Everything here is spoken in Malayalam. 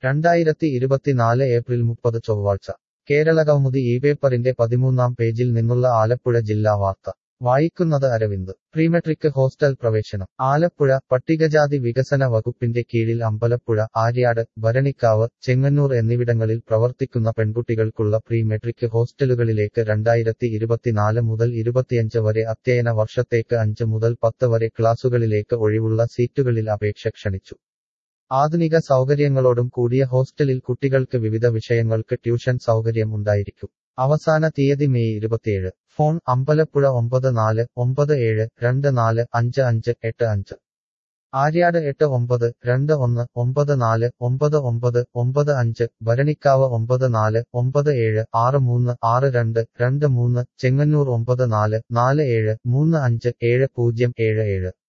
രണ്ടായിരത്തി ഇരുപത്തിനാല് ഏപ്രിൽ മുപ്പത് ചൊവ്വാഴ്ച കേരളകൗമുദി ഈ പേപ്പറിന്റെ പതിമൂന്നാം പേജിൽ നിന്നുള്ള ആലപ്പുഴ ജില്ലാ വാർത്ത വായിക്കുന്നത് അരവിന്ദ് പ്രീമെട്രിക് ഹോസ്റ്റൽ പ്രവേശനം ആലപ്പുഴ പട്ടികജാതി വികസന വകുപ്പിന്റെ കീഴിൽ അമ്പലപ്പുഴ ആര്യാട് ഭരണിക്കാവ് ചെങ്ങന്നൂർ എന്നിവിടങ്ങളിൽ പ്രവർത്തിക്കുന്ന പെൺകുട്ടികൾക്കുള്ള പ്രീ മെട്രിക് ഹോസ്റ്റലുകളിലേക്ക് രണ്ടായിരത്തി ഇരുപത്തിനാല് മുതൽ ഇരുപത്തിയഞ്ച് വരെ അധ്യയന വർഷത്തേക്ക് അഞ്ച് മുതൽ പത്ത് വരെ ക്ലാസുകളിലേക്ക് ഒഴിവുള്ള സീറ്റുകളിൽ അപേക്ഷ ക്ഷണിച്ചു ആധുനിക സൗകര്യങ്ങളോടും കൂടിയ ഹോസ്റ്റലിൽ കുട്ടികൾക്ക് വിവിധ വിഷയങ്ങൾക്ക് ട്യൂഷൻ സൗകര്യം ഉണ്ടായിരിക്കും അവസാന തീയതി മെയ് ഇരുപത്തിയേഴ് ഫോൺ അമ്പലപ്പുഴ ഒമ്പത് നാല് ഒമ്പത് ഏഴ് രണ്ട് നാല് അഞ്ച് അഞ്ച് എട്ട് അഞ്ച് ആര്യാട് എട്ട് ഒമ്പത് രണ്ട് ഒന്ന് ഒമ്പത് നാല് ഒമ്പത് ഒമ്പത് ഒമ്പത് അഞ്ച് ഭരണിക്കാവ് ഒമ്പത് നാല് ഒമ്പത് ഏഴ് ആറ് മൂന്ന് ആറ് രണ്ട് രണ്ട് മൂന്ന് ചെങ്ങന്നൂർ ഒമ്പത് നാല് നാല് ഏഴ് മൂന്ന് അഞ്ച് ഏഴ് പൂജ്യം ഏഴ് ഏഴ്